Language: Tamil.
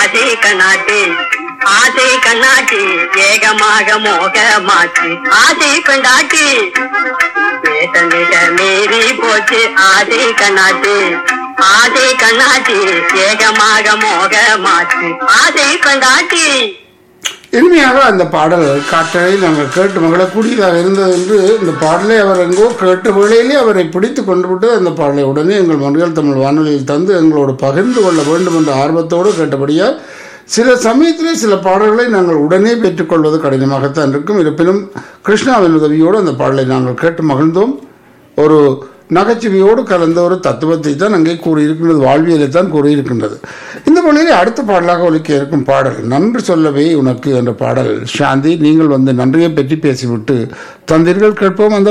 ஆசை கண்ணாட்டி ஆசை கண்ணாட்டி ஏகமாக மோகமாச்சு ஆசை கண்டாட்டி பேச மிக மீறி போச்சு ஆசை கண்ணாட்டி ஆசை கண்ணாட்டி ஏகமாக மோகமாச்சு ஆசை கண்டாட்டி இனிமையாக அந்த பாடல் காற்றலை நாங்கள் கேட்டு மகிழக்கூடியதாக இருந்தது என்று இந்த பாடலை அவர் எங்கோ கேட்ட வேளையிலே அவரை பிடித்து கொண்டு விட்டு அந்த பாடலை உடனே எங்கள் மன்றியல் தமிழ் வானொலியில் தந்து எங்களோடு பகிர்ந்து கொள்ள வேண்டும் என்ற ஆர்வத்தோடு கேட்டபடியால் சில சமயத்திலே சில பாடல்களை நாங்கள் உடனே பெற்றுக்கொள்வது கடினமாகத்தான் இருக்கும் இருப்பினும் கிருஷ்ணாவின் உதவியோடு அந்த பாடலை நாங்கள் கேட்டு மகிழ்ந்தோம் ஒரு நகைச்சுவையோடு கலந்த ஒரு தத்துவத்தை தான் அங்கே கூறியிருக்கின்றது வாழ்வியலை தான் கூறியிருக்கின்றது இந்த மொழியிலே அடுத்த பாடலாக ஒலிக்க இருக்கும் பாடல் நன்று சொல்லவே உனக்கு என்ற பாடல் சாந்தி நீங்கள் வந்து நன்றியை பற்றி பேசிவிட்டு தந்தீர்கள் கேட்போம் அந்த